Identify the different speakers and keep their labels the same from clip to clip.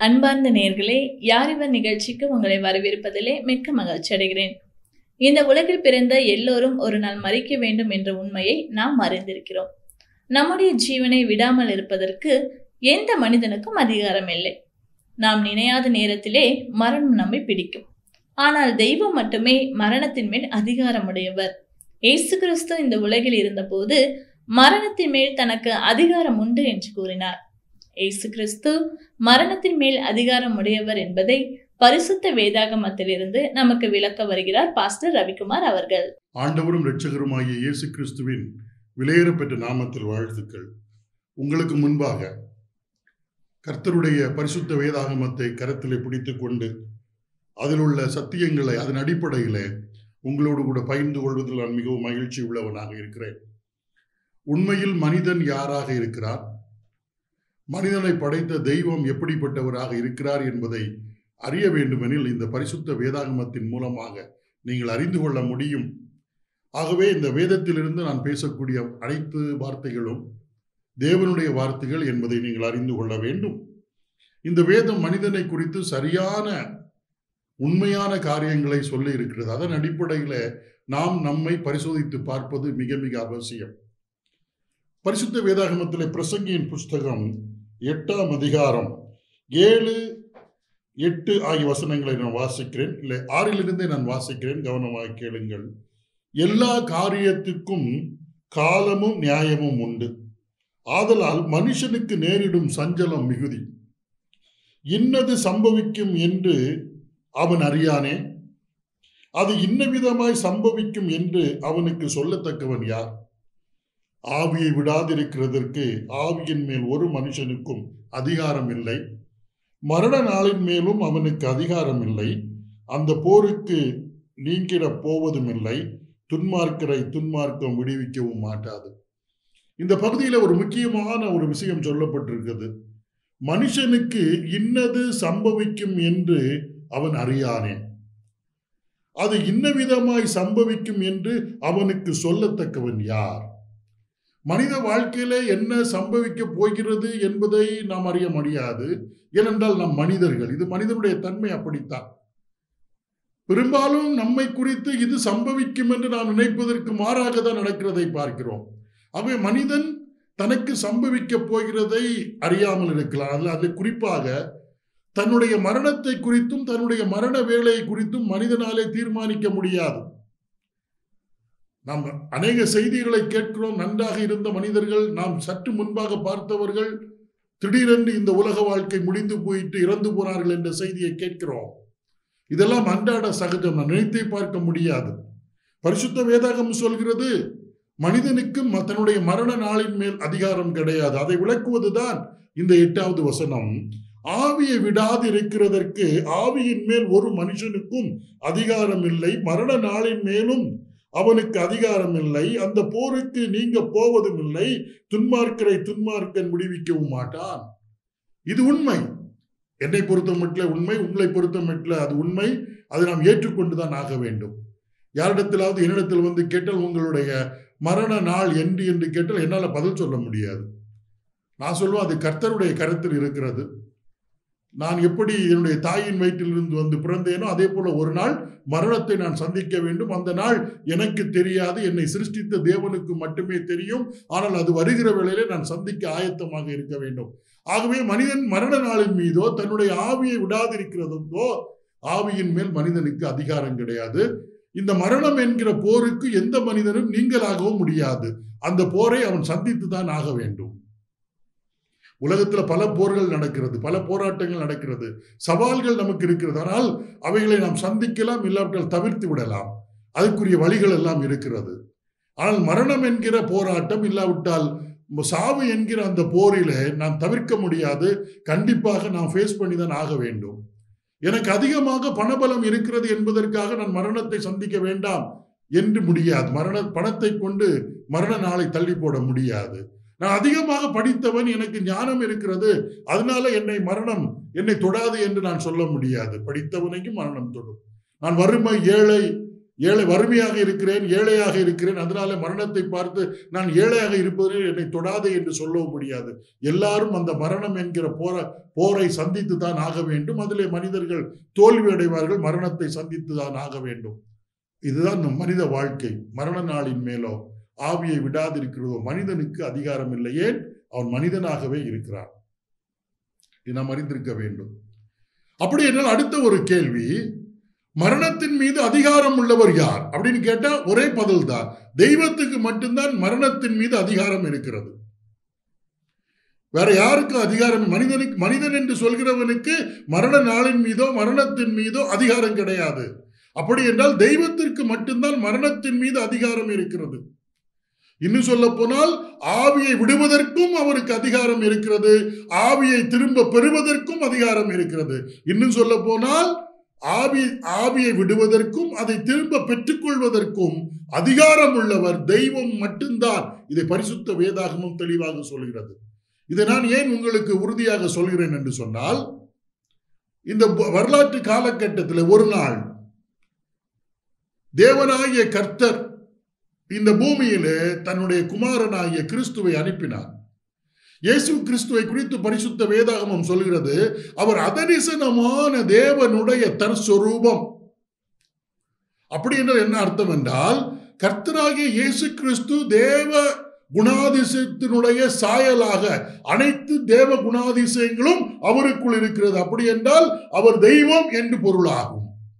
Speaker 1: அன்பார்ந்த நேர்களே யார் இவர் நிகழ்ச்சிக்கு உங்களை வரவேற்பதிலே மிக்க மகிழ்ச்சி அடைகிறேன் இந்த உலகில் பிறந்த எல்லோரும் ஒரு நாள் மறிக்க வேண்டும் என்ற உண்மையை நாம் அறிந்திருக்கிறோம் நம்முடைய ஜீவனை விடாமல் இருப்பதற்கு எந்த மனிதனுக்கும் அதிகாரம் இல்லை நாம் நினையாத நேரத்திலே மரணம் நம்மை பிடிக்கும் ஆனால் தெய்வம் மட்டுமே மரணத்தின் மேல் அதிகாரமுடையவர் இயேசு கிறிஸ்து இந்த உலகில் இருந்தபோது மரணத்தின் மேல் தனக்கு அதிகாரம் உண்டு என்று கூறினார் இயேசு கிறிஸ்து மரணத்தின் மேல் அதிகாரம் உடையவர் என்பதை பரிசுத்த வேதாகமத்திலிருந்து நமக்கு விளக்க வருகிறார் பாஸ்டர் ரவிக்குமார் அவர்கள்
Speaker 2: ஆண்டவரும் இரட்சகருமாகிய இயேசு கிறிஸ்துவின் விலையேறப்பெற்ற நாமத்தில் வாழ்த்துக்கள் உங்களுக்கு முன்பாக கர்த்தருடைய பரிசுத்த வேதாகமத்தை கரத்திலே பிடித்து கொண்டு அதில் உள்ள சத்தியங்களை அதன் அடிப்படையிலே உங்களோடு கூட பகிர்ந்து கொள்வதில் நான் மிகவும் மகிழ்ச்சி உள்ளவனாக இருக்கிறேன் உண்மையில் மனிதன் யாராக இருக்கிறார் மனிதனை படைத்த தெய்வம் எப்படிப்பட்டவராக இருக்கிறார் என்பதை அறிய வேண்டுமெனில் இந்த பரிசுத்த வேதாகமத்தின் மூலமாக நீங்கள் அறிந்து கொள்ள முடியும் ஆகவே இந்த வேதத்திலிருந்து நான் பேசக்கூடிய அனைத்து வார்த்தைகளும் தேவனுடைய வார்த்தைகள் என்பதை நீங்கள் அறிந்து கொள்ள வேண்டும் இந்த வேதம் மனிதனை குறித்து சரியான உண்மையான காரியங்களை சொல்லி இருக்கிறது அதன் அடிப்படையில் நாம் நம்மை பரிசோதித்து பார்ப்பது மிக மிக அவசியம் பரிசுத்த வேதாகமத்திலே பிரசங்கியின் புஸ்தகம் எட்டாம் அதிகாரம் ஏழு எட்டு ஆகிய வசனங்களை நான் வாசிக்கிறேன் இல்லை ஆறிலிருந்தே நான் வாசிக்கிறேன் கவனமாக கேளுங்கள் எல்லா காரியத்துக்கும் காலமும் நியாயமும் உண்டு ஆதலால் மனுஷனுக்கு நேரிடும் சஞ்சலம் மிகுதி இன்னது சம்பவிக்கும் என்று அவன் அறியானே அது இன்ன விதமாய் சம்பவிக்கும் என்று அவனுக்கு சொல்லத்தக்கவன் யார் ஆவியை விடாதிருக்கிறதற்கு ஆவியின் மேல் ஒரு மனுஷனுக்கும் அதிகாரம் இல்லை மரண நாளின் மேலும் அவனுக்கு அதிகாரம் இல்லை அந்த போருக்கு நீங்கிட போவதும் இல்லை துன்மார்க்கரை துன்மார்க்கம் விடுவிக்கவும் மாட்டாது இந்த பகுதியில் ஒரு முக்கியமான ஒரு விஷயம் சொல்லப்பட்டிருக்கிறது மனுஷனுக்கு இன்னது சம்பவிக்கும் என்று அவன் அறியானே அது இன்ன விதமாய் சம்பவிக்கும் என்று அவனுக்கு சொல்லத்தக்கவன் யார் மனித வாழ்க்கையில என்ன சம்பவிக்க போகிறது என்பதை நாம் அறிய முடியாது ஏனென்றால் நாம் மனிதர்கள் இது மனிதனுடைய தன்மை அப்படித்தான் பெரும்பாலும் நம்மை குறித்து இது சம்பவிக்கும் என்று நாம் நினைப்பதற்கு மாறாக தான் நடக்கிறதை பார்க்கிறோம் அவை மனிதன் தனக்கு சம்பவிக்க போகிறதை அறியாமல் இருக்கலாம் அதில் அதில் குறிப்பாக தன்னுடைய மரணத்தை குறித்தும் தன்னுடைய மரண வேலையை குறித்தும் மனிதனாலே தீர்மானிக்க முடியாது நாம் அநேக செய்திகளை கேட்கிறோம் நன்றாக இருந்த மனிதர்கள் நாம் சற்று முன்பாக பார்த்தவர்கள் திடீரென்று இந்த உலக வாழ்க்கை முடிந்து போயிட்டு இறந்து போனார்கள் என்ற செய்தியை கேட்கிறோம் இதெல்லாம் அன்றாட சகஜம் நான் நினைத்தே பார்க்க முடியாது பரிசுத்த வேதாகம் சொல்கிறது மனிதனுக்கு தன்னுடைய மரண நாளின் மேல் அதிகாரம் கிடையாது அதை விளக்குவதுதான் இந்த எட்டாவது வசனம் ஆவியை விடாது இருக்கிறதற்கு ஆவியின் மேல் ஒரு மனுஷனுக்கும் அதிகாரம் இல்லை மரண நாளின் மேலும் அவனுக்கு அதிகாரம் இல்லை அந்த போருக்கு நீங்க போவதும் இல்லை துன்மார்க்கரை துன்மார்க்கன் விடுவிக்கவும் மாட்டான் இது உண்மை என்னை பொறுத்த மட்டும் உண்மை உங்களை பொறுத்த மட்டும் அது உண்மை அதை நாம் ஏற்றுக்கொண்டுதான் ஆக வேண்டும் யாரிடத்திலாவது என்னிடத்தில் வந்து கேட்டால் உங்களுடைய மரண நாள் என்று என்று கேட்டால் என்னால் பதில் சொல்ல முடியாது நான் சொல்லுவேன் அது கர்த்தருடைய கருத்தில் இருக்கிறது நான் எப்படி என்னுடைய தாயின் வயிற்றிலிருந்து வந்து பிறந்தேனோ அதே போல ஒரு நாள் மரணத்தை நான் சந்திக்க வேண்டும் அந்த நாள் எனக்கு தெரியாது என்னை சிருஷ்டித்த தேவனுக்கு மட்டுமே தெரியும் ஆனால் அது வருகிற வேளையிலே நான் சந்திக்க ஆயத்தமாக இருக்க வேண்டும் ஆகவே மனிதன் மரண நாளின் மீதோ தன்னுடைய ஆவியை விடாதிருக்கிறதோ ஆவியின் மேல் மனிதனுக்கு அதிகாரம் கிடையாது இந்த மரணம் என்கிற போருக்கு எந்த மனிதனும் நீங்களாகவும் முடியாது அந்த போரை அவன் சந்தித்து தான் ஆக வேண்டும் உலகத்துல பல போர்கள் நடக்கிறது பல போராட்டங்கள் நடக்கிறது சவால்கள் நமக்கு இருக்கிறது ஆனால் அவைகளை நாம் சந்திக்கலாம் இல்லாவிட்டால் தவிர்த்து விடலாம் அதுக்குரிய வழிகள் எல்லாம் இருக்கிறது ஆனால் மரணம் என்கிற போராட்டம் இல்லாவிட்டால் சாவு என்கிற அந்த போரில நாம் தவிர்க்க முடியாது கண்டிப்பாக நாம் ஃபேஸ் பண்ணி தான் ஆக வேண்டும் எனக்கு அதிகமாக பணபலம் இருக்கிறது என்பதற்காக நான் மரணத்தை சந்திக்க வேண்டாம் என்று முடியாது மரண பணத்தை கொண்டு மரண நாளை தள்ளி போட முடியாது நான் அதிகமாக படித்தவன் எனக்கு ஞானம் இருக்கிறது அதனால என்னை மரணம் என்னை தொடாது என்று நான் சொல்ல முடியாது படித்தவனைக்கும் மரணம் தொடும் நான் வறுமை ஏழை ஏழை வறுமையாக இருக்கிறேன் ஏழையாக இருக்கிறேன் அதனால மரணத்தை பார்த்து நான் ஏழையாக இருப்பதில் என்னை தொடாதே என்று சொல்லவும் முடியாது எல்லாரும் அந்த மரணம் என்கிற போர போரை சந்தித்து தான் ஆக வேண்டும் அதிலே மனிதர்கள் தோல்வி அடைவார்கள் மரணத்தை சந்தித்து தான் ஆக வேண்டும் இதுதான் நம் மனித வாழ்க்கை மரண நாளின் மேலோ ஆவியை விடாதிருக்கிறதோ மனிதனுக்கு அதிகாரம் இல்லை ஏன் அவன் மனிதனாகவே இருக்கிறான் இது நாம் அறிந்திருக்க வேண்டும் அப்படி என்றால் அடுத்த ஒரு கேள்வி மரணத்தின் மீது அதிகாரம் உள்ளவர் யார் அப்படின்னு கேட்டா ஒரே பதில் தான் தெய்வத்துக்கு மட்டும்தான் மரணத்தின் மீது அதிகாரம் இருக்கிறது வேற யாருக்கு அதிகாரம் மனிதனுக்கு மனிதன் என்று சொல்கிறவனுக்கு மரண நாளின் மீதோ மரணத்தின் மீதோ அதிகாரம் கிடையாது அப்படி என்றால் தெய்வத்திற்கு மட்டும்தான் மரணத்தின் மீது அதிகாரம் இருக்கிறது இன்னும் சொல்ல போனால் ஆவியை விடுவதற்கும் அவருக்கு அதிகாரம் இருக்கிறது ஆவியை திரும்ப பெறுவதற்கும் அதிகாரம் இருக்கிறது இன்னும் சொல்ல போனால் ஆவி ஆவியை விடுவதற்கும் அதை திரும்ப பெற்றுக்கொள்வதற்கும் அதிகாரம் உள்ளவர் தெய்வம் மட்டும்தான் இதை பரிசுத்த வேதாகமும் தெளிவாக சொல்கிறது இதை நான் ஏன் உங்களுக்கு உறுதியாக சொல்கிறேன் என்று சொன்னால் இந்த வரலாற்று காலகட்டத்தில் ஒரு நாள் தேவனாகிய கர்த்தர் இந்த பூமியிலே தன்னுடைய குமாரனாகிய கிறிஸ்துவை அனுப்பினார் இயேசு கிறிஸ்துவை குறித்து பரிசுத்த வேதாகமம் சொல்கிறது அவர் அதனிசனமான தேவனுடைய தற்ஸ்வரூபம் அப்படி என்றால் என்ன அர்த்தம் என்றால் கர்த்தராகிய இயேசு கிறிஸ்து தேவ குணாதிசயத்தினுடைய சாயலாக அனைத்து தேவ குணாதிசயங்களும் அவருக்குள் இருக்கிறது அப்படி என்றால் அவர் தெய்வம் என்று பொருளாகும்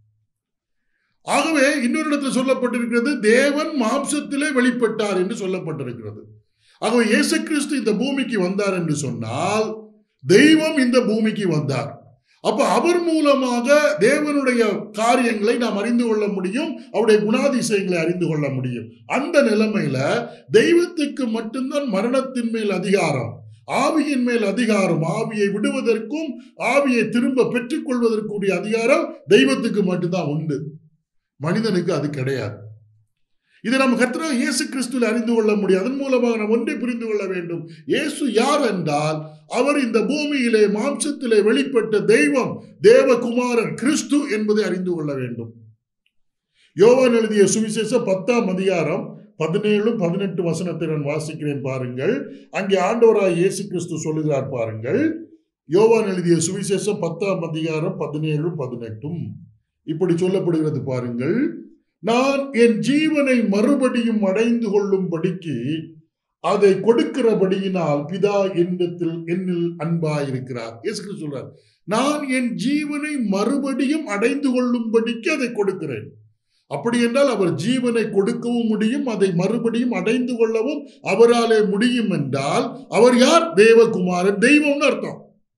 Speaker 2: ஆகவே இன்னொரு இடத்துல சொல்லப்பட்டிருக்கிறது தேவன் மாம்சத்திலே வெளிப்பட்டார் என்று சொல்லப்பட்டிருக்கிறது ஆகவே இயேசு கிறிஸ்து இந்த பூமிக்கு வந்தார் என்று சொன்னால் தெய்வம் இந்த பூமிக்கு வந்தார் அப்ப அவர் மூலமாக தேவனுடைய காரியங்களை நாம் அறிந்து கொள்ள முடியும் அவருடைய குணாதிசயங்களை அறிந்து கொள்ள முடியும் அந்த நிலைமையில தெய்வத்துக்கு மட்டும்தான் மரணத்தின் மேல் அதிகாரம் ஆவியின் மேல் அதிகாரம் ஆவியை விடுவதற்கும் ஆவியை திரும்ப பெற்றுக்கொள்வதற்குரிய அதிகாரம் தெய்வத்துக்கு மட்டும்தான் உண்டு மனிதனுக்கு அது கிடையாது இதை நம்ம கர்த்தராக இயேசு கிறிஸ்துவில் அறிந்து கொள்ள முடியும் அதன் மூலமாக நாம் ஒன்றை புரிந்து கொள்ள வேண்டும் இயேசு யார் என்றால் அவர் இந்த பூமியிலே மாம்சத்திலே வெளிப்பட்ட தெய்வம் தேவகுமாரன் கிறிஸ்து என்பதை அறிந்து கொள்ள வேண்டும் யோவான் எழுதிய சுவிசேஷம் பத்தாம் அதிகாரம் பதினேழு பதினெட்டு வசனத்தை நான் வாசிக்கிறேன் பாருங்கள் அங்கே ஆண்டவராய் இயேசு கிறிஸ்து சொல்லுகிறார் பாருங்கள் யோவான் எழுதிய சுவிசேஷம் பத்தாம் அதிகாரம் பதினேழு பதினெட்டும் இப்படி சொல்லப்படுகிறது பாருங்கள் நான் என் ஜீவனை மறுபடியும் அடைந்து கொள்ளும்படிக்கு அதை கொடுக்கிறபடியினால் பிதா என்னத்தில் என்னில் அன்பாயிருக்கிறார் இயேசு சொல்றார் நான் என் ஜீவனை மறுபடியும் அடைந்து கொள்ளும்படிக்கு அதை கொடுக்கிறேன் அப்படி என்றால் அவர் ஜீவனை கொடுக்கவும் முடியும் அதை மறுபடியும் அடைந்து கொள்ளவும் அவராலே முடியும் என்றால் அவர் யார் தேவகுமாரன் தெய்வம்னு அர்த்தம்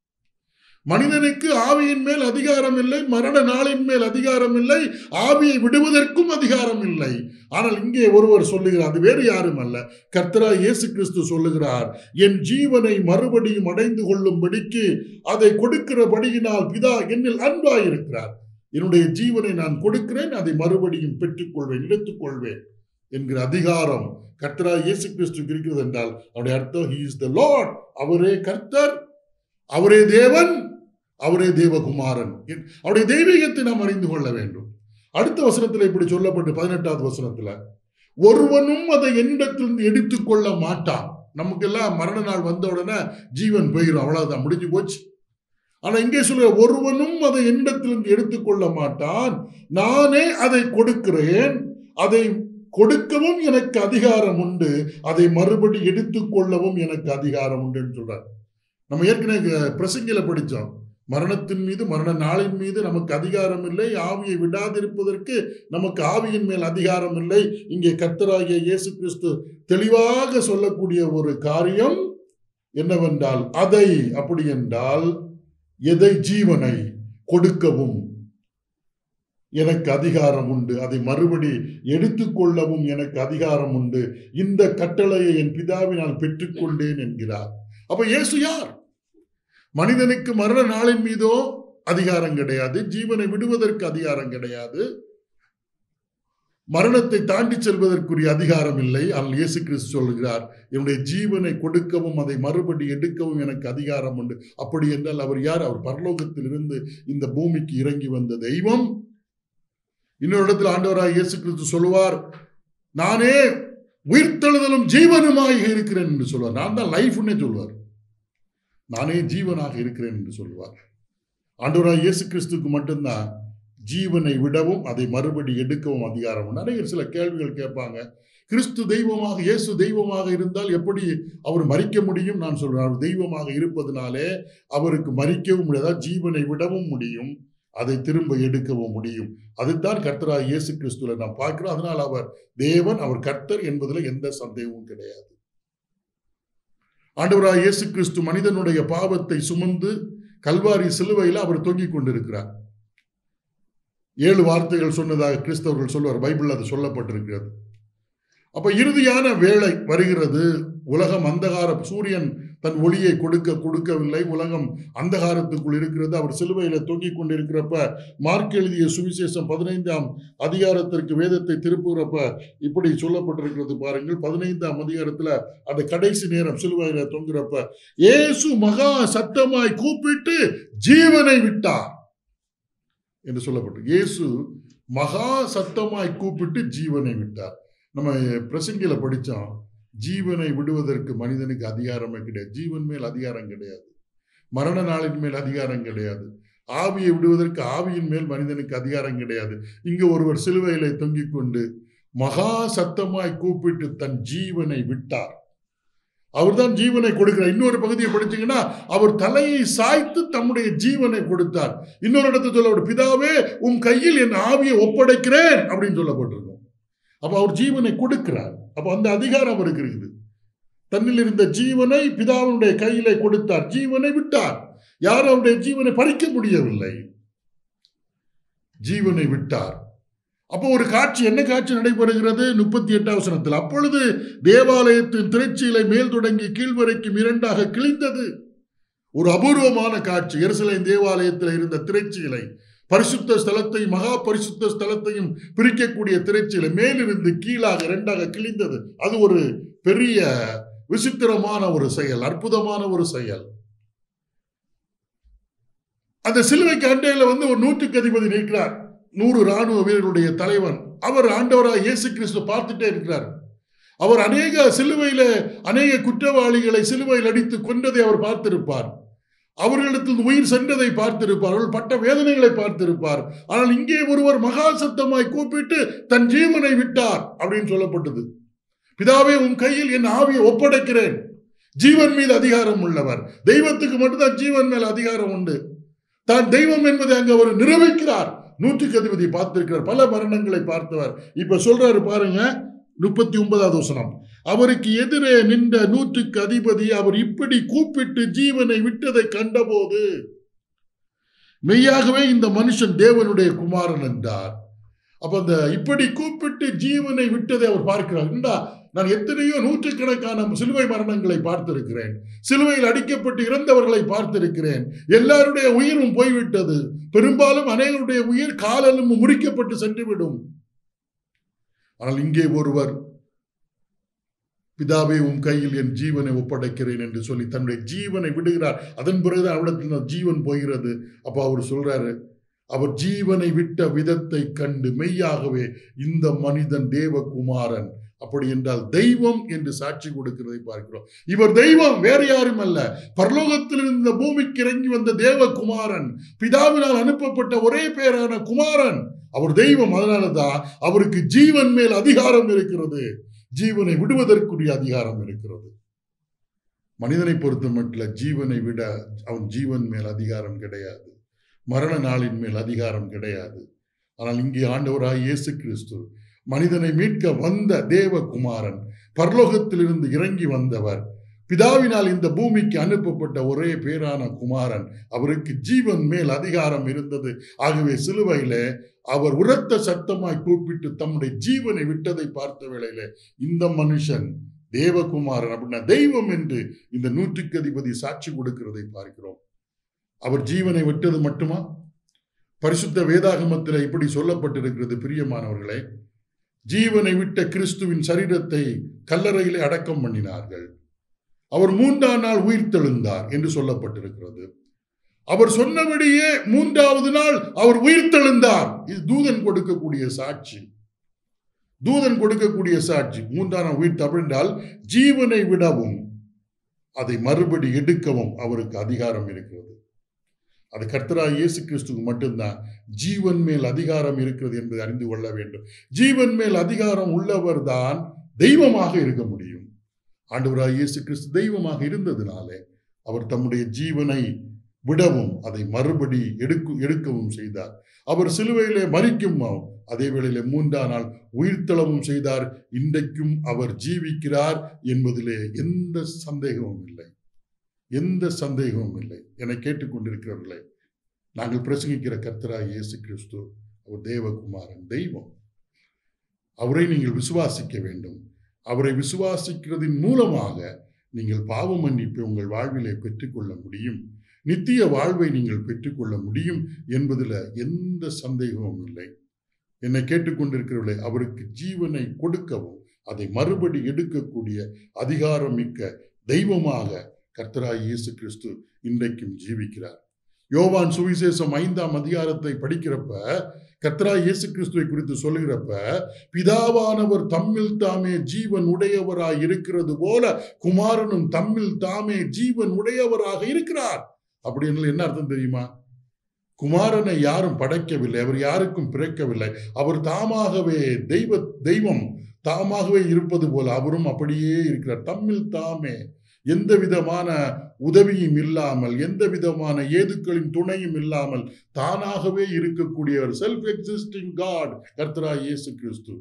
Speaker 2: மனிதனுக்கு ஆவியின் மேல் அதிகாரம் இல்லை மரண நாளின் மேல் அதிகாரம் இல்லை ஆவியை விடுவதற்கும் அதிகாரம் இல்லை ஆனால் இங்கே ஒருவர் சொல்லுகிறார் அது வேறு யாரும் அல்ல கர்த்தரா இயேசு கிறிஸ்து சொல்லுகிறார் என் ஜீவனை மறுபடியும் அடைந்து கொள்ளும்படிக்கு அதை கொடுக்கிறபடியினால் பிதா என்னில் அன்பாயிருக்கிறார் என்னுடைய ஜீவனை நான் கொடுக்கிறேன் அதை மறுபடியும் பெற்றுக்கொள்வேன் எடுத்துக்கொள்வேன் என்கிற அதிகாரம் கர்த்தரா இயேசு கிறிஸ்து இருக்கிறது என்றால் அவருடைய அர்த்தம் ஹி இஸ் த லார்ட் அவரே கர்த்தர் அவரே தேவன் அவரே தேவகுமாரன் அவருடைய தெய்வீகத்தை நாம் அறிந்து கொள்ள வேண்டும் அடுத்த வசனத்தில் இப்படி சொல்லப்பட்டு பதினெட்டாவது வசனத்துல ஒருவனும் அதை என்னிடத்திலிருந்து எடுத்துக்கொள்ள மாட்டான் நமக்கெல்லாம் மரண நாள் வந்த உடனே ஜீவன் போயிடும் அவ்வளவுதான் முடிஞ்சு போச்சு ஆனா இங்கே சொல்ற ஒருவனும் அதை என்னிடத்திலிருந்து எடுத்துக்கொள்ள மாட்டான் நானே அதை கொடுக்கிறேன் அதை கொடுக்கவும் எனக்கு அதிகாரம் உண்டு அதை மறுபடி எடுத்துக்கொள்ளவும் எனக்கு அதிகாரம் உண்டுன்னு சொல்றார் நம்ம ஏற்கனவே பிரசங்கில படித்தோம் மரணத்தின் மீது மரண நாளின் மீது நமக்கு அதிகாரம் இல்லை ஆவியை விடாதிருப்பதற்கு நமக்கு ஆவியின் மேல் அதிகாரம் இல்லை இங்கே கர்த்தராகிய இயேசு கிறிஸ்து தெளிவாக சொல்லக்கூடிய ஒரு காரியம் என்னவென்றால் அதை அப்படி என்றால் எதை ஜீவனை கொடுக்கவும் எனக்கு அதிகாரம் உண்டு அதை மறுபடி எடுத்துக்கொள்ளவும் எனக்கு அதிகாரம் உண்டு இந்த கட்டளையை என் பிதாவினால் பெற்றுக்கொண்டேன் என்கிறார் அப்ப இயேசு யார் மனிதனுக்கு மரண நாளின் மீதோ அதிகாரம் கிடையாது ஜீவனை விடுவதற்கு அதிகாரம் கிடையாது மரணத்தை தாண்டி செல்வதற்குரிய அதிகாரம் இல்லை ஆனால் இயேசு கிறிஸ்து சொல்கிறார் என்னுடைய ஜீவனை கொடுக்கவும் அதை மறுபடி எடுக்கவும் எனக்கு அதிகாரம் உண்டு அப்படி என்றால் அவர் யார் அவர் பரலோகத்தில் இருந்து இந்த பூமிக்கு இறங்கி வந்த தெய்வம் இன்னொரு இடத்துல ஆண்டவராய் இயேசு கிறிஸ்து சொல்லுவார் நானே உயிர்த்தெழுதலும் ஜீவனுமாய் இருக்கிறேன் என்று சொல்வார் நான் தான் லைஃப்னே சொல்வார் நானே ஜீவனாக இருக்கிறேன் என்று சொல்வார் ஆண்டவராய் இயேசு கிறிஸ்துக்கு மட்டும்தான் ஜீவனை விடவும் அதை மறுபடி எடுக்கவும் அதிகாரம் உண்டு. நிறைய சில கேள்விகள் கேட்பாங்க கிறிஸ்து தெய்வமாக இயேசு தெய்வமாக இருந்தால் எப்படி அவர் மறிக்க முடியும் நான் சொல்றேன் அவர் தெய்வமாக இருப்பதனாலே அவருக்கு மறிக்கவும் முடியாது அதாவது ஜீவனை விடவும் முடியும் அதை திரும்ப எடுக்கவும் முடியும் அதுதான் கர்த்தராக இயேசு கிறிஸ்துல நாம் பார்க்கிறோம் அதனால் அவர் தேவன் அவர் கர்த்தர் என்பதில் எந்த சந்தேகமும் கிடையாது ஆண்டவராக இயேசு கிறிஸ்து மனிதனுடைய பாவத்தை சுமந்து கல்வாரி சிலுவையில் அவர் தொங்கிக் கொண்டிருக்கிறார் ஏழு வார்த்தைகள் சொன்னதாக கிறிஸ்தவர்கள் சொல்வார் பைபிள் அது சொல்லப்பட்டிருக்கிறது அப்ப இறுதியான வேளை வருகிறது உலகம் அந்தகார சூரியன் தன் ஒளியை கொடுக்க கொடுக்கவில்லை உலகம் அந்தகாரத்துக்குள் இருக்கிறது அவர் சிலுவையில தொங்கிக் கொண்டிருக்கிறப்ப மார்க் எழுதிய சுவிசேஷம் பதினைந்தாம் அதிகாரத்திற்கு வேதத்தை திருப்புகிறப்ப இப்படி சொல்லப்பட்டிருக்கிறது பாருங்கள் பதினைந்தாம் அதிகாரத்துல அந்த கடைசி நேரம் சிலுவையில தொங்குறப்ப இயேசு மகா சத்தமாய் கூப்பிட்டு ஜீவனை விட்டார் என்று சொல்லப்பட்டு இயேசு மகா சத்தமாய் கூப்பிட்டு ஜீவனை விட்டார் நம்ம பிரசங்கில படிச்சோம் ஜீவனை விடுவதற்கு மனிதனுக்கு அதிகாரமே கிடையாது ஜீவன் மேல் அதிகாரம் கிடையாது மரண நாளின் மேல் அதிகாரம் கிடையாது ஆவியை விடுவதற்கு ஆவியின் மேல் மனிதனுக்கு அதிகாரம் கிடையாது இங்க ஒருவர் சிலுவையிலே தொங்கிக் கொண்டு மகா சத்தமாய் கூப்பிட்டு தன் ஜீவனை விட்டார் அவர்தான் ஜீவனை கொடுக்கிறார் இன்னொரு பகுதியை படிச்சீங்கன்னா அவர் தலையை சாய்த்து தம்முடைய ஜீவனை கொடுத்தார் இன்னொரு இடத்துல சொல்ல பிதாவே உன் கையில் என் ஆவியை ஒப்படைக்கிறேன் அப்படின்னு சொல்லப்பட்டிருக்கும் அப்ப அவர் ஜீவனை கொடுக்கிறார் அப்ப அந்த அதிகாரம் அவருக்கு இருக்குது தன்னில் இருந்த ஜீவனை பிதாவுடைய கையிலே கொடுத்தார் ஜீவனை விட்டார் யாரும் அவருடைய ஜீவனை பறிக்க முடியவில்லை ஜீவனை விட்டார் அப்போ ஒரு காட்சி என்ன காட்சி நடைபெறுகிறது முப்பத்தி எட்டாம் வசனத்தில் அப்பொழுது தேவாலயத்தின் திரைச்சீலை மேல் தொடங்கி கீழ்வரைக்கும் இரண்டாக கிழிந்தது ஒரு அபூர்வமான காட்சி எருசலேம் தேவாலயத்தில் இருந்த திரைச்சீலை பரிசுத்த ஸ்தலத்தையும் மகா பரிசுத்த ஸ்தலத்தையும் பிரிக்கக்கூடிய திரைச்சீலை மேலிருந்து கீழாக இரண்டாக கிழிந்தது அது ஒரு பெரிய விசித்திரமான ஒரு செயல் அற்புதமான ஒரு செயல் அந்த சிலுவைக்கு அண்டையில வந்து ஒரு நூற்றுக்கு அதிபதி நிற்கிறார் நூறு ராணுவ வீரர்களுடைய தலைவன் அவர் ஆண்டவராக இயேசு கிறிஸ்து பார்த்துட்டே இருக்கிறார் அவர் அநேக சிலுவையில அநேக குற்றவாளிகளை சிலுவையில் அடித்து கொண்டதை அவர் பார்த்திருப்பார் அவர்களிடத்தில் உயிர் சென்றதை பார்த்திருப்பார் அவர்கள் பட்ட வேதனைகளை பார்த்திருப்பார் ஆனால் இங்கே ஒருவர் மகா சத்தமாய் கூப்பிட்டு தன் ஜீவனை விட்டார் அப்படின்னு சொல்லப்பட்டது பிதாவே உன் கையில் என் ஆவியை ஒப்படைக்கிறேன் ஜீவன் மீது அதிகாரம் உள்ளவர் தெய்வத்துக்கு மட்டும்தான் ஜீவன் மேல் அதிகாரம் உண்டு தான் தெய்வம் என்பதை அங்கு அவர் நிரூபிக்கிறார் நூற்றுக்கு அதிபதி பார்த்திருக்கிறார் பல மரணங்களை பார்த்தவர் இப்ப சொல்றாரு பாருங்க முப்பத்தி ஒன்பதாவது வசனம் அவருக்கு எதிரே நின்ற நூற்றுக்கு அதிபதி அவர் இப்படி கூப்பிட்டு ஜீவனை விட்டதை கண்டபோது மெய்யாகவே இந்த மனுஷன் தேவனுடைய குமாரன் என்றார் அப்ப அந்த இப்படி கூப்பிட்டு ஜீவனை விட்டதை அவர் பார்க்கிறார் இந்தா நான் எத்தனையோ நூற்றுக்கணக்கான சிலுவை மரணங்களை பார்த்திருக்கிறேன் சிலுவையில் அடிக்கப்பட்டு இறந்தவர்களை பார்த்திருக்கிறேன் எல்லாருடைய உயிரும் போய்விட்டது பெரும்பாலும் அநேகருடைய உயிர் காலலும் முறிக்கப்பட்டு சென்றுவிடும் ஆனால் இங்கே ஒருவர் பிதாவே உன் கையில் என் ஜீவனை ஒப்படைக்கிறேன் என்று சொல்லி தன்னுடைய ஜீவனை விடுகிறார் அதன் பிறகுதான் அவரிடத்தில் ஜீவன் போகிறது அப்ப அவர் சொல்றாரு அவர் ஜீவனை விட்ட விதத்தை கண்டு மெய்யாகவே இந்த மனிதன் தேவகுமாரன் அப்படி என்றால் தெய்வம் என்று சாட்சி கொடுக்கிறதை பார்க்கிறோம் இவர் தெய்வம் வேற யாரும் அல்ல பரலோகத்தில் இருந்த பூமிக்கு இறங்கி வந்த தேவகுமாரன் பிதாவினால் அனுப்பப்பட்ட ஒரே பேரான குமாரன் அவர் தெய்வம் அதனாலதான் அவருக்கு ஜீவன் மேல் அதிகாரம் இருக்கிறது ஜீவனை விடுவதற்குரிய அதிகாரம் இருக்கிறது மனிதனை பொறுத்த மட்டும் ஜீவனை விட அவன் ஜீவன் மேல் அதிகாரம் கிடையாது மரண நாளின் மேல் அதிகாரம் கிடையாது ஆனால் இங்கே ஆண்டவராய் இயேசு கிறிஸ்து மனிதனை மீட்க வந்த தேவகுமாரன் பரலோகத்திலிருந்து இறங்கி வந்தவர் பிதாவினால் இந்த பூமிக்கு அனுப்பப்பட்ட ஒரே பேரான குமாரன் அவருக்கு ஜீவன் மேல் அதிகாரம் இருந்தது ஆகவே சிலுவையில அவர் உரத்த சத்தமாய் கூப்பிட்டு தம்முடைய ஜீவனை விட்டதை பார்த்த வேளையில இந்த மனுஷன் தேவகுமாரன் அப்படின்னா தெய்வம் என்று இந்த நூற்றுக்கு அதிபதி சாட்சி கொடுக்கிறதை பார்க்கிறோம் அவர் ஜீவனை விட்டது மட்டுமா பரிசுத்த வேதாகமத்தில் இப்படி சொல்லப்பட்டிருக்கிறது பிரியமானவர்களே ஜீவனை விட்ட கிறிஸ்துவின் சரீரத்தை கல்லறையிலே அடக்கம் பண்ணினார்கள் அவர் மூன்றாம் நாள் உயிர் தெழுந்தார் என்று சொல்லப்பட்டிருக்கிறது அவர் சொன்னபடியே மூன்றாவது நாள் அவர் உயிர்த்தெழுந்தார் இது தூதன் கொடுக்கக்கூடிய சாட்சி தூதன் கொடுக்கக்கூடிய சாட்சி மூன்றாம் நாள் உயிர் என்றால் ஜீவனை விடவும் அதை மறுபடி எடுக்கவும் அவருக்கு அதிகாரம் இருக்கிறது அது கர்த்தராய் இயேசு கிறிஸ்துக்கு மட்டும்தான் ஜீவன் மேல் அதிகாரம் இருக்கிறது என்பதை அறிந்து கொள்ள வேண்டும் ஜீவன் மேல் அதிகாரம் உள்ளவர் தான் தெய்வமாக இருக்க முடியும் ஆண்டவராய் இயேசு கிறிஸ்து தெய்வமாக இருந்ததினாலே அவர் தம்முடைய ஜீவனை விடவும் அதை மறுபடி எடுக்க எடுக்கவும் செய்தார் அவர் சிலுவையிலே மறிக்கும் அதே வேளையிலே மூன்றாம் நாள் உயிர்த்தளவும் செய்தார் இன்றைக்கும் அவர் ஜீவிக்கிறார் என்பதிலே எந்த சந்தேகமும் இல்லை எந்த சந்தேகமும் இல்லை என கேட்டுக்கொண்டிருக்கிறவர்களே நாங்கள் பிரசங்கிக்கிற கர்த்தராய் இயேசு கிறிஸ்து அவர் தேவகுமாரன் தெய்வம் அவரை நீங்கள் விசுவாசிக்க வேண்டும் அவரை விசுவாசிக்கிறதின் மூலமாக நீங்கள் பாவ மன்னிப்பை உங்கள் வாழ்விலே பெற்றுக்கொள்ள முடியும் நித்திய வாழ்வை நீங்கள் பெற்றுக்கொள்ள முடியும் என்பதில் எந்த சந்தேகமும் இல்லை என்னை கேட்டுக்கொண்டிருக்கிறவர்களே அவருக்கு ஜீவனை கொடுக்கவும் அதை மறுபடி எடுக்கக்கூடிய அதிகாரம் மிக்க தெய்வமாக கர்த்தராய் இயேசு கிறிஸ்து இன்றைக்கும் ஜீவிக்கிறார் யோவான் சுவிசேஷம் ஐந்தாம் அதிகாரத்தை படிக்கிறப்ப கர்த்தராய் இயேசு கிறிஸ்துவை குறித்து சொல்லுகிறப்ப பிதாவானவர் தம்மில் தாமே ஜீவன் உடையவராய் இருக்கிறது போல குமாரனும் தம்மில் தாமே ஜீவன் உடையவராக இருக்கிறார் அப்படி என்ன அர்த்தம் தெரியுமா குமாரனை யாரும் படைக்கவில்லை அவர் யாருக்கும் பிறக்கவில்லை அவர் தாமாகவே தெய்வ தெய்வம் தாமாகவே இருப்பது போல அவரும் அப்படியே இருக்கிறார் தம்மில் தாமே எந்த விதமான உதவியும் இல்லாமல் எந்த விதமான ஏதுக்களின் துணையும் இல்லாமல் தானாகவே இருக்கக்கூடியவர் செல்ஃப் எக்ஸிஸ்டிங் காட் கர்த்தரா இயேசு கிறிஸ்து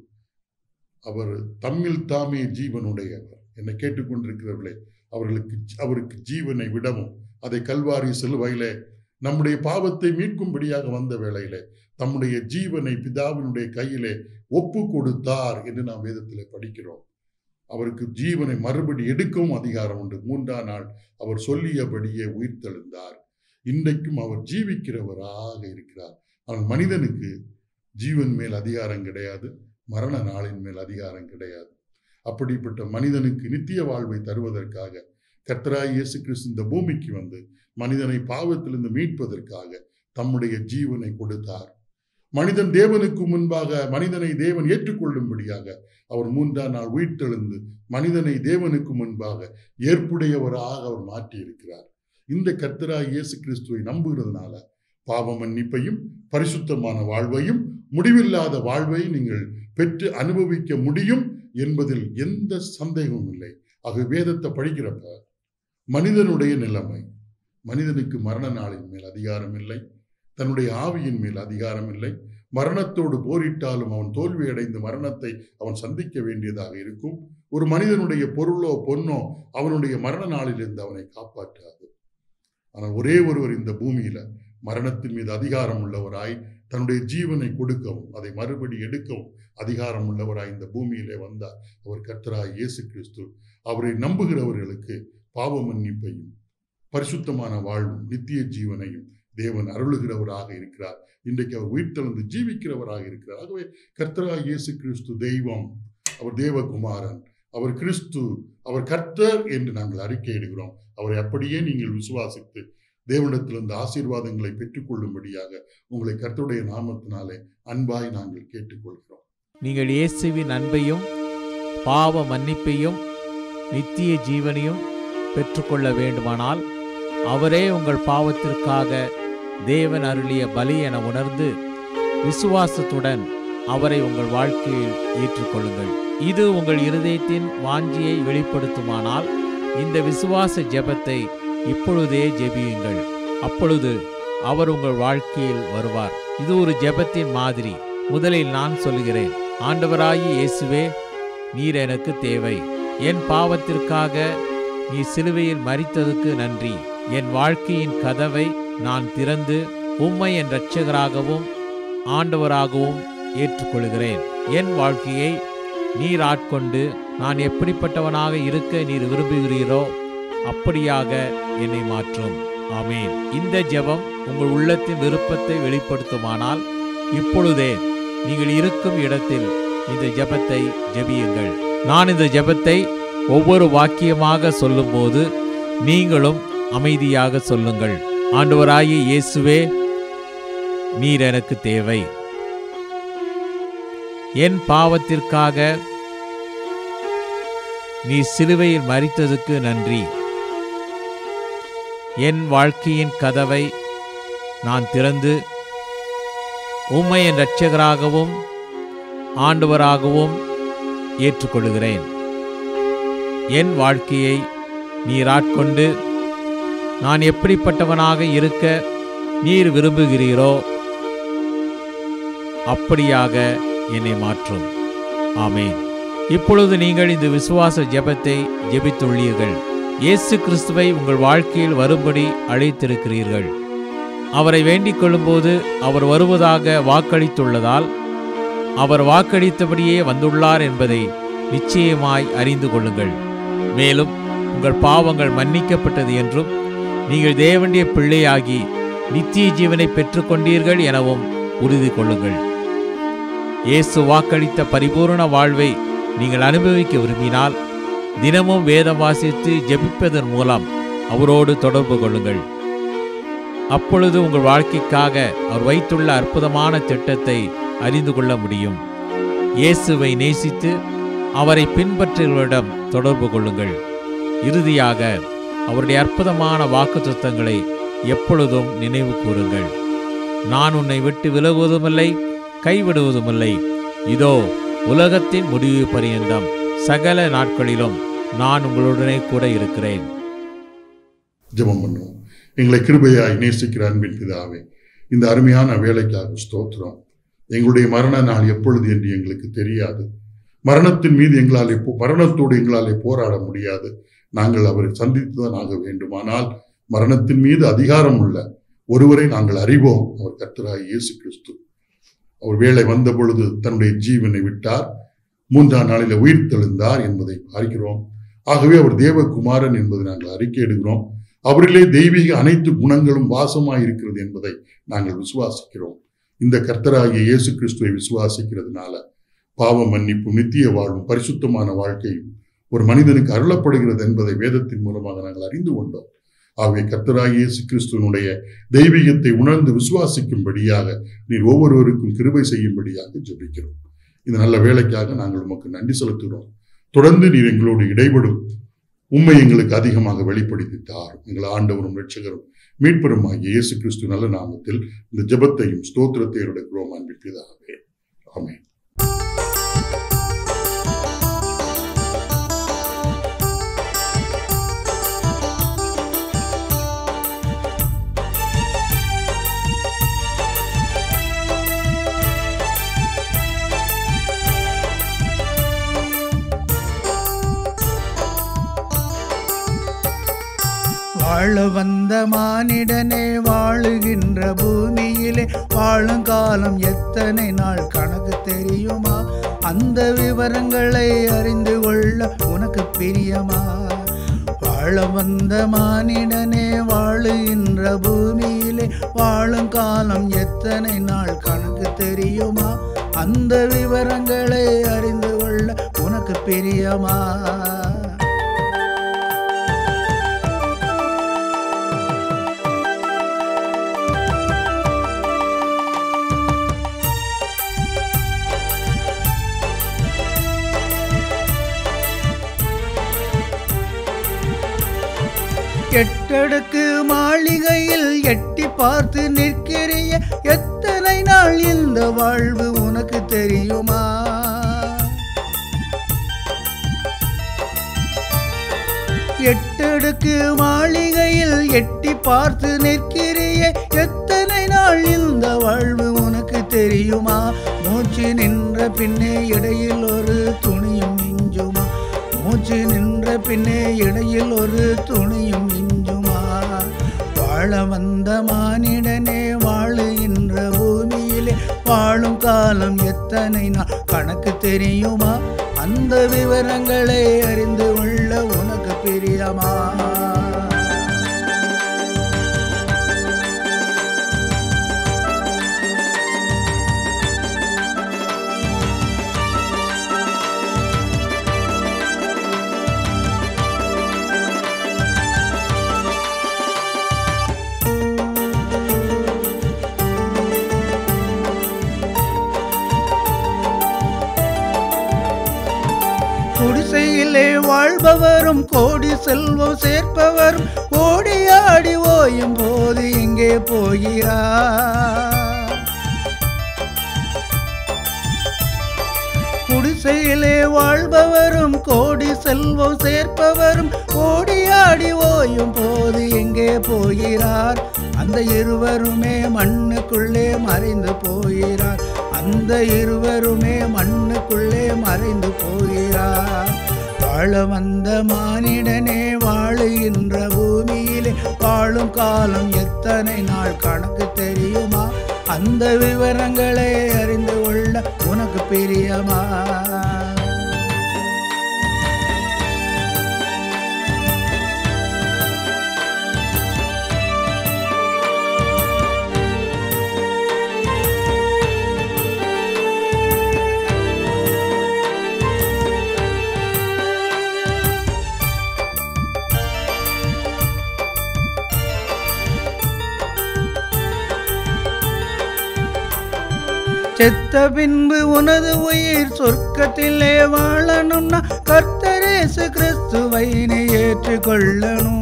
Speaker 2: அவர் தம்மில் தாமே ஜீவனுடையவர் என்னை கேட்டுக்கொண்டிருக்கிறவர்களே அவர்களுக்கு அவருக்கு ஜீவனை விடவும் அதை கல்வாரி சிலுவையிலே நம்முடைய பாவத்தை மீட்கும்படியாக வந்த வேளையிலே தம்முடைய ஜீவனை பிதாவினுடைய கையிலே ஒப்பு கொடுத்தார் என்று நாம் வேதத்திலே படிக்கிறோம் அவருக்கு ஜீவனை மறுபடி எடுக்கவும் அதிகாரம் உண்டு மூன்றாம் நாள் அவர் சொல்லியபடியே உயிர்த்தெழுந்தார் இன்றைக்கும் அவர் ஜீவிக்கிறவராக இருக்கிறார் ஆனால் மனிதனுக்கு ஜீவன் மேல் அதிகாரம் கிடையாது மரண நாளின் மேல் அதிகாரம் கிடையாது அப்படிப்பட்ட மனிதனுக்கு நித்திய வாழ்வை தருவதற்காக கர்த்தராய் இயேசு கிறிஸ்து இந்த பூமிக்கு வந்து மனிதனை பாவத்திலிருந்து மீட்பதற்காக தம்முடைய ஜீவனை கொடுத்தார் மனிதன் தேவனுக்கு முன்பாக மனிதனை தேவன் ஏற்றுக்கொள்ளும்படியாக அவர் மூன்றாம் நாள் உயிர்த்தெழுந்து மனிதனை தேவனுக்கு முன்பாக ஏற்புடையவராக அவர் மாற்றியிருக்கிறார் இந்த கர்த்தராய் இயேசு கிறிஸ்துவை நம்புகிறதுனால பாவ மன்னிப்பையும் பரிசுத்தமான வாழ்வையும் முடிவில்லாத வாழ்வை நீங்கள் பெற்று அனுபவிக்க முடியும் என்பதில் எந்த சந்தேகமும் இல்லை ஆக வேதத்தை படிக்கிறப்ப மனிதனுடைய நிலைமை மனிதனுக்கு மரண நாளின் மேல் அதிகாரம் இல்லை தன்னுடைய ஆவியின் மேல் அதிகாரம் இல்லை மரணத்தோடு போரிட்டாலும் அவன் தோல்வி அடைந்து மரணத்தை அவன் சந்திக்க வேண்டியதாக இருக்கும் ஒரு மனிதனுடைய பொருளோ பொன்னோ அவனுடைய மரண நாளிலிருந்து அவனை காப்பாற்றாது ஆனால் ஒரே ஒருவர் இந்த பூமியில மரணத்தின் மீது அதிகாரம் உள்ளவராய் தன்னுடைய ஜீவனை கொடுக்கவும் அதை மறுபடி எடுக்கவும் அதிகாரம் உள்ளவராய் இந்த பூமியிலே வந்தார் அவர் கர்த்தராய் இயேசு கிறிஸ்து அவரை நம்புகிறவர்களுக்கு பாவ மன்னிப்பையும் பரிசுத்தமான வாழ்வும் நித்திய ஜீவனையும் தேவன் அருளுகிறவராக இருக்கிறார் இன்றைக்கு அவர் உயிர்த்தெழுந்து ஜீவிக்கிறவராக இருக்கிறார் ஆகவே கர்த்தராய் இயேசு கிறிஸ்து தெய்வம் அவர் தேவகுமாரன் அவர் கிறிஸ்து அவர் கர்த்தர் என்று நாங்கள் அறிக்கையிடுகிறோம் அவரை அப்படியே நீங்கள் விசுவாசித்து தேவனிடத்திலிருந்து ஆசீர்வாதங்களை பெற்றுக்கொள்ளும்படியாக உங்களை கர்த்தருடைய நாமத்தினாலே அன்பாய் நாங்கள் கேட்டுக்கொள்கிறோம்
Speaker 3: நீங்கள் இயேசுவின் அன்பையும் பாவ மன்னிப்பையும் நித்திய ஜீவனையும் பெற்றுக்கொள்ள வேண்டுமானால் அவரே உங்கள் பாவத்திற்காக தேவன் அருளிய பலி என உணர்ந்து விசுவாசத்துடன் அவரை உங்கள் வாழ்க்கையில் ஏற்றுக்கொள்ளுங்கள் இது உங்கள் இருதயத்தின் வாஞ்சியை வெளிப்படுத்துமானால் இந்த விசுவாச ஜெபத்தை இப்பொழுதே ஜெபியுங்கள் அப்பொழுது அவர் உங்கள் வாழ்க்கையில் வருவார் இது ஒரு ஜெபத்தின் மாதிரி முதலில் நான் சொல்கிறேன் ஆண்டவராகி இயேசுவே நீர் எனக்கு தேவை என் பாவத்திற்காக நீ சிலுவையில் மறித்ததுக்கு நன்றி என் வாழ்க்கையின் கதவை நான் திறந்து உம்மை என் இரட்சகராகவும் ஆண்டவராகவும் ஏற்றுக்கொள்கிறேன் என் வாழ்க்கையை நீர் ஆட்கொண்டு நான் எப்படிப்பட்டவனாக இருக்க நீர் விரும்புகிறீரோ அப்படியாக என்னை மாற்றும் ஆமேன் இந்த ஜெபம் உங்கள் உள்ளத்தின் விருப்பத்தை வெளிப்படுத்துமானால் இப்பொழுதே நீங்கள் இருக்கும் இடத்தில் இந்த ஜெபத்தை ஜெபியுங்கள் நான் இந்த ஜெபத்தை ஒவ்வொரு வாக்கியமாக சொல்லும்போது நீங்களும் அமைதியாக சொல்லுங்கள் ஆண்டவராகிய இயேசுவே நீர் எனக்கு தேவை என் பாவத்திற்காக நீ சிலுவையில் மரித்ததுக்கு நன்றி என் வாழ்க்கையின் கதவை நான் திறந்து உம்மை என் இரட்சகராகவும் ஆண்டவராகவும் ஏற்றுக்கொள்கிறேன் என் வாழ்க்கையை நீர் ஆட்கொண்டு நான் எப்படிப்பட்டவனாக இருக்க நீர் விரும்புகிறீரோ அப்படியாக என்னை மாற்றும் ஆமேன் இப்பொழுது நீங்கள் இந்த விசுவாச ஜெபத்தை ஜெபித்துள்ளீர்கள் இயேசு கிறிஸ்துவை உங்கள் வாழ்க்கையில் வரும்படி அழைத்திருக்கிறீர்கள் அவரை வேண்டிக் கொள்ளும்போது அவர் வருவதாக வாக்களித்துள்ளதால் அவர் வாக்களித்தபடியே வந்துள்ளார் என்பதை நிச்சயமாய் அறிந்து கொள்ளுங்கள் மேலும் உங்கள் பாவங்கள் மன்னிக்கப்பட்டது என்றும் நீங்கள் தேவனுடைய பிள்ளையாகி நித்திய ஜீவனை பெற்றுக்கொண்டீர்கள் எனவும் உறுதி கொள்ளுங்கள் இயேசு வாக்களித்த பரிபூரண வாழ்வை நீங்கள் அனுபவிக்க விரும்பினால் தினமும் வேதம் வாசித்து ஜெபிப்பதன் மூலம் அவரோடு தொடர்பு கொள்ளுங்கள் அப்பொழுது உங்கள் வாழ்க்கைக்காக அவர் வைத்துள்ள அற்புதமான திட்டத்தை அறிந்து கொள்ள முடியும் இயேசுவை நேசித்து அவரை பின்பற்றுகிறவரிடம் தொடர்பு கொள்ளுங்கள் இறுதியாக அவருடைய அற்புதமான வாக்குத்தத்தங்களை எப்பொழுதும் நினைவு கூறுங்கள் நான் உன்னை விட்டு விலகுவதுமில்லை கைவிடுவதுமில்லை இதோ உலகத்தின் முடிவு பரியந்தம் சகல நாட்களிலும் நான் உங்களுடனே கூட இருக்கிறேன்
Speaker 2: ஜெபம் பண்ணுவோம் எங்களை கிருபையாய் நேசிக்கிற அன்பின் பிதாவே இந்த அருமையான வேலைக்காக ஸ்தோத்திரம் எங்களுடைய மரண நாள் எப்பொழுது என்று எங்களுக்கு தெரியாது மரணத்தின் மீது எங்களாலே போ- மரணத்தோடு எங்களாலே போராட முடியாது நாங்கள் அவரை சந்தித்துதான் ஆக வேண்டுமானால் மரணத்தின் மீது அதிகாரம் உள்ள ஒருவரை நாங்கள் அறிவோம் அவர் கர்த்தராய் இயேசு கிறிஸ்து அவர் வேலை வந்த பொழுது தன்னுடைய ஜீவனை விட்டார் மூன்றாம் நாளில் உயிர் தெழுந்தார் என்பதை பார்க்கிறோம் ஆகவே அவர் தேவகுமாரன் என்பதை நாங்கள் அறிக்கையிடுகிறோம் அவரிலே தெய்வீக அனைத்து குணங்களும் வாசமாய் இருக்கிறது என்பதை நாங்கள் விசுவாசிக்கிறோம் இந்த கர்த்தராகிய இயேசு கிறிஸ்துவை விசுவாசிக்கிறதுனால பாவ மன்னிப்பு நித்திய வாழும் பரிசுத்தமான வாழ்க்கையும் ஒரு மனிதனுக்கு அருளப்படுகிறது என்பதை வேதத்தின் மூலமாக நாங்கள் அறிந்து கொண்டோம் ஆகவே கர்த்தராகிய இயேசு கிறிஸ்துவனுடைய தெய்வீகத்தை உணர்ந்து விசுவாசிக்கும்படியாக நீர் ஒவ்வொருவருக்கும் கிருபை செய்யும்படியாக ஜெபிக்கிறோம் இந்த நல்ல வேலைக்காக நாங்கள் உமக்கு நன்றி செலுத்துகிறோம் தொடர்ந்து நீர் எங்களோடு இடைபடும் உண்மை எங்களுக்கு அதிகமாக வெளிப்படுத்தி தாரும் எங்கள் ஆண்டவரும் ரட்சகரும் மீட்பெரும் ஆகிய இயேசு கிறிஸ்து நல்ல நாமத்தில் இந்த ஜெபத்தையும் ஸ்தோத்திரத்தையும் எடுக்கிறோம் அன்பின் பிதாவே ஆமென்
Speaker 4: வாழ வந்த மானிடனே வாழுகின்ற பூமியிலே வாழும் காலம் எத்தனை நாள் கணக்கு தெரியுமா அந்த விவரங்களை அறிந்து கொள்ள உனக்கு பிரியமா வாழ வந்த மானிடனே வாழுகின்ற பூமியிலே வாழும் காலம் எத்தனை நாள் கணக்கு தெரியுமா அந்த விவரங்களை அறிந்து கொள்ள உனக்கு பிரியமா எட்டடுக்கு மாளிகையில் எட்டி பார்த்து நிற்கிறிய எத்தனை நாள் இந்த வாழ்வு உனக்கு தெரியுமா எட்டடுக்கு மாளிகையில் எட்டி பார்த்து நிற்கிறிய எத்தனை நாள் இந்த வாழ்வு உனக்கு தெரியுமா மூச்சு நின்ற பின்னே இடையில் ஒரு துணியும் மிஞ்சுமா மூச்சு நின்ற பின்னே இடையில் ஒரு துணியும் மிஞ்சுமா வாழ வந்த மானிடனே வாழுகின்ற பூமியிலே வாழும் காலம் எத்தனை நாள் கணக்கு தெரியுமா அந்த விவரங்களை அறிந்து கொள்ள உனக்கு பிரியமா வாழ்பவரும் கோடி செல்வம் சேர்ப்பவரும் ஓடியாடி ஓயும் போது இங்கே போகிறார் குடிசையிலே வாழ்பவரும் கோடி செல்வம் சேர்ப்பவரும் ஓடியாடி ஓயும் போது எங்கே போகிறார் அந்த இருவருமே மண்ணுக்குள்ளே மறைந்து போகிறார் அந்த இருவருமே மண்ணுக்குள்ளே மறைந்து போகிறார் வாழ வந்த மானிடனே வாழுகின்ற பூமியிலே வாழும் காலம் எத்தனை நாள் கணக்கு தெரியுமா அந்த விவரங்களை அறிந்து கொள்ள உனக்கு பிரியமா செத்த பின்பு உனது உயிர் சொர்க்கத்திலே வாழணும்னா கர்த்தரேசு கிறிஸ்துவை நீ ஏற்றுக்கொள்ளணும்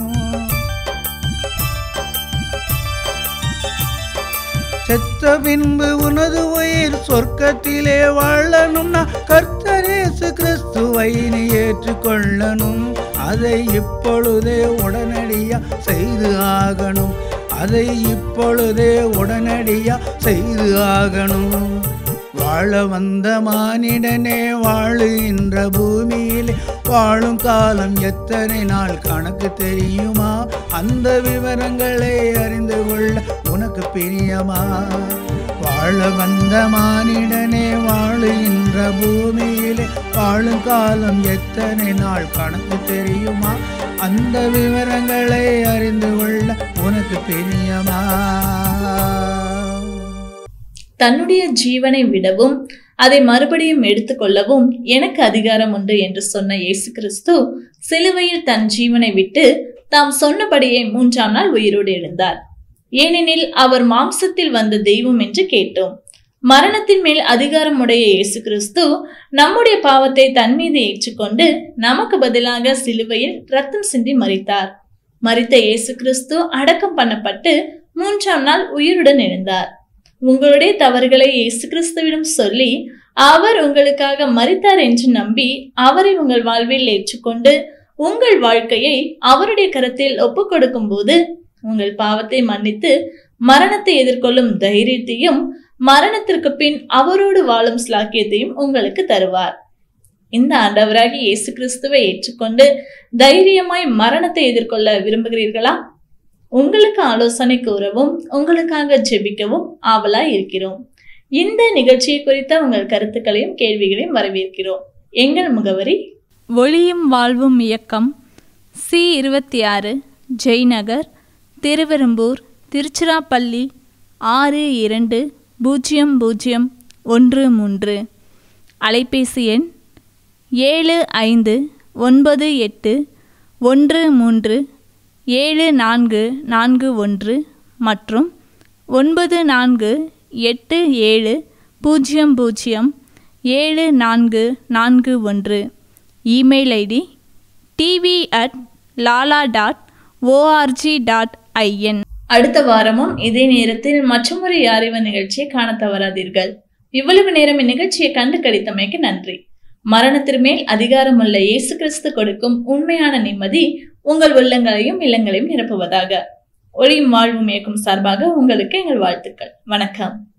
Speaker 4: செத்த பின்பு உனது உயிர் சொர்க்கத்திலே வாழணும்னா கர்த்தரேசு கிறிஸ்துவை நீ ஏற்றுக்கொள்ளணும் அதை இப்பொழுதே உடனடியா செய்து ஆகணும் அதை இப்பொழுதே உடனடியா செய்து ஆகணும் வாழ வந்த மானிடனே வாழுகின்ற பூமியிலே வாழும் காலம் எத்தனை நாள் கணக்கு தெரியுமா அந்த விவரங்களை அறிந்து கொள்ள உனக்கு பிரியமா வாழ வந்த மானிடனே வாழுகின்ற பூமியிலே வாழும் காலம் எத்தனை நாள் கணக்கு தெரியுமா அந்த விவரங்களை அறிந்து கொள்ள உனக்கு பிரியமா
Speaker 1: தன்னுடைய ஜீவனை விடவும் அதை மறுபடியும் எடுத்துக்கொள்ளவும் எனக்கு அதிகாரம் உண்டு என்று சொன்ன இயேசு கிறிஸ்து சிலுவையில் தன் ஜீவனை விட்டு தாம் சொன்னபடியே மூன்றாம் நாள் உயிரோடு எழுந்தார் ஏனெனில் அவர் மாம்சத்தில் வந்த தெய்வம் என்று கேட்டோம் மரணத்தின் மேல் அதிகாரம் உடைய இயேசு கிறிஸ்து நம்முடைய பாவத்தை தன் மீது ஏற்றுக்கொண்டு நமக்கு பதிலாக சிலுவையில் ரத்தம் சிந்தி மறித்தார் மறித்த இயேசு கிறிஸ்து அடக்கம் பண்ணப்பட்டு மூன்றாம் நாள் உயிருடன் எழுந்தார் உங்களுடைய தவறுகளை இயேசு கிறிஸ்துவிடம் சொல்லி அவர் உங்களுக்காக மறித்தார் என்று நம்பி அவரை உங்கள் வாழ்வில் ஏற்றுக்கொண்டு உங்கள் வாழ்க்கையை அவருடைய கரத்தில் ஒப்புக் கொடுக்கும் போது உங்கள் பாவத்தை மன்னித்து மரணத்தை எதிர்கொள்ளும் தைரியத்தையும் மரணத்திற்கு பின் அவரோடு வாழும் ஸ்லாக்கியத்தையும் உங்களுக்கு தருவார் இந்த ஆண்டவராகி இயேசு கிறிஸ்துவை ஏற்றுக்கொண்டு தைரியமாய் மரணத்தை எதிர்கொள்ள விரும்புகிறீர்களா உங்களுக்கு ஆலோசனை கூறவும் உங்களுக்காக ஜெபிக்கவும் ஆவலாய் இருக்கிறோம் இந்த நிகழ்ச்சியை குறித்த உங்கள் கருத்துக்களையும் கேள்விகளையும் வரவேற்கிறோம் எங்கள் முகவரி
Speaker 5: ஒளியும் வாழ்வும் இயக்கம் சி இருபத்தி ஆறு ஜெய்நகர் திருவெரும்பூர் திருச்சிராப்பள்ளி ஆறு இரண்டு பூஜ்ஜியம் பூஜ்ஜியம் ஒன்று மூன்று அலைபேசி எண் ஏழு ஐந்து ஒன்பது எட்டு ஒன்று மூன்று ஏழு நான்கு நான்கு ஒன்று மற்றும் ஒன்பது நான்கு எட்டு ஏழு பூஜ்ஜியம் பூஜ்ஜியம் ஏழு நான்கு நான்கு ஒன்று email ID TV at lala dot O R G dot I N
Speaker 1: அடுத்த வாரமும் இதே நேரத்தில் மற்றொரு யாரிவ நிகழ்ச்சியை காண தவறாதீர்கள் இவ்வளவு நேரம் இந்நிகழ்ச்சியை கண்டு கழித்தமைக்கு நன்றி மரணத்திற்கு மேல் அதிகாரமுள்ள இயேசு கிறிஸ்து கொடுக்கும் உண்மையான நிம்மதி உங்கள் உள்ளங்களையும் இல்லங்களையும் நிரப்புவதாக ஒளியும் வாழ்வும் இயக்கும் சார்பாக உங்களுக்கு எங்கள் வாழ்த்துக்கள் வணக்கம்